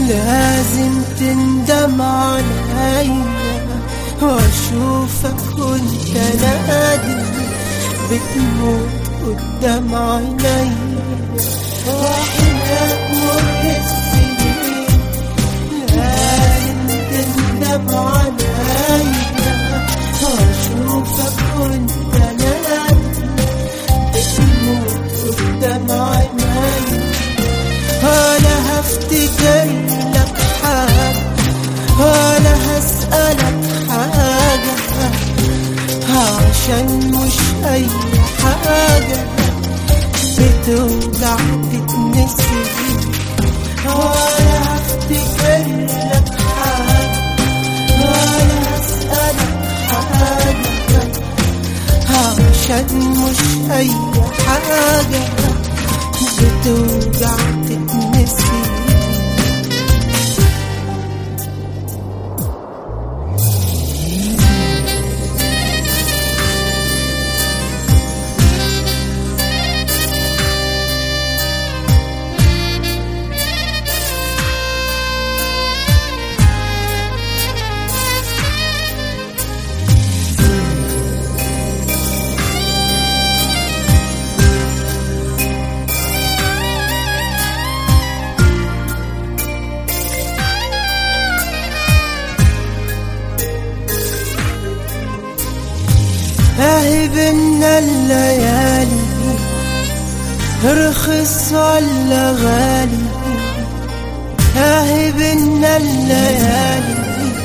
لازم تندم عليا واشوفك وانت نادي بتموت قدام عينيا واحنا تمر السنين لازم تندم عليا واشوفك وانت نادي بتموت قدام عينيا ولا هفتكر لك حاجة ولا هسألك حاجة عشان مش أي حاجة بتوجع تتنسي ولا هفتكر لك حاجة ولا هسألك حاجة عشان مش أي حاجة بتوجع تتنسي اهي بينا الليالي رخص ولا غالي اهي بينا الليالي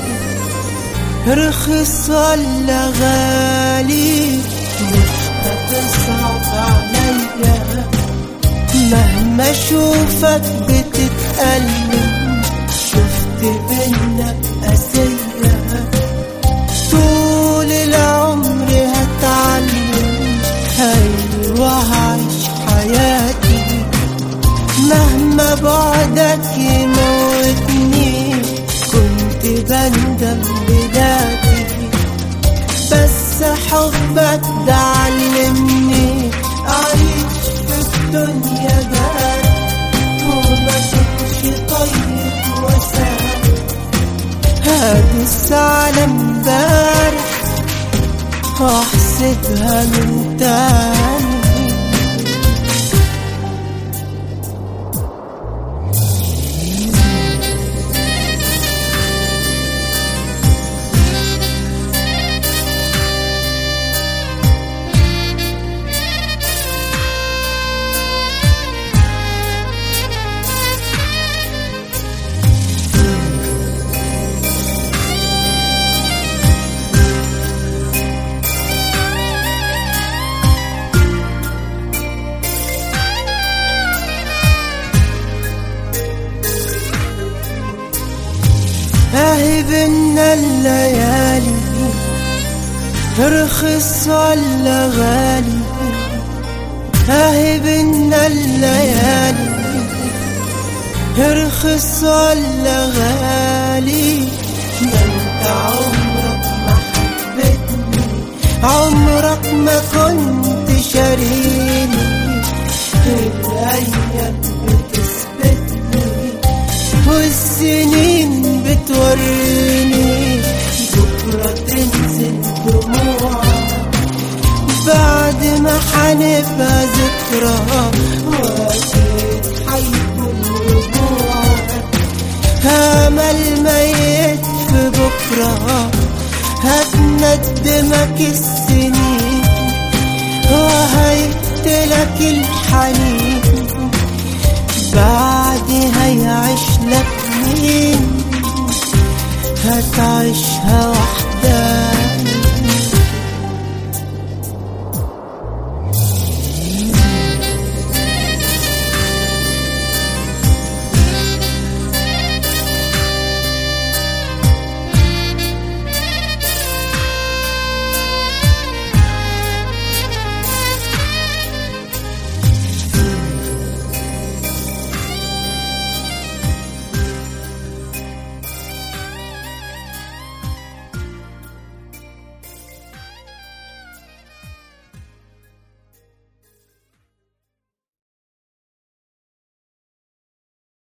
رخص ولا غالي مش هتصعب عليا مهما اشوفك بتتألم شفت بينا قاسية طول العمر هتعلم ايوه هعيش حياتي مهما بعدك يموتني كنت بندم بلادي بس حبك ده علمني اعيش في الدنيا جاري وما اشوفش طيب وسام هدس على امبارح واحسبها من تاني اهي بينا الليالي رخص ولا غالي اهي بينا الليالي رخص ولا غالي ما انت عمرك ما حبيتني عمرك ما كنت شاريني الايام بتثبتني والسنين بتوريني بكرة تنزل دموعك بعد ما حنبقى ذكرى وأكيد حيكون رجوعك أمل ميت في بكرة هتندمك السنين وهيقتلك الحنين بعد هيعيش لك مين هتعيشها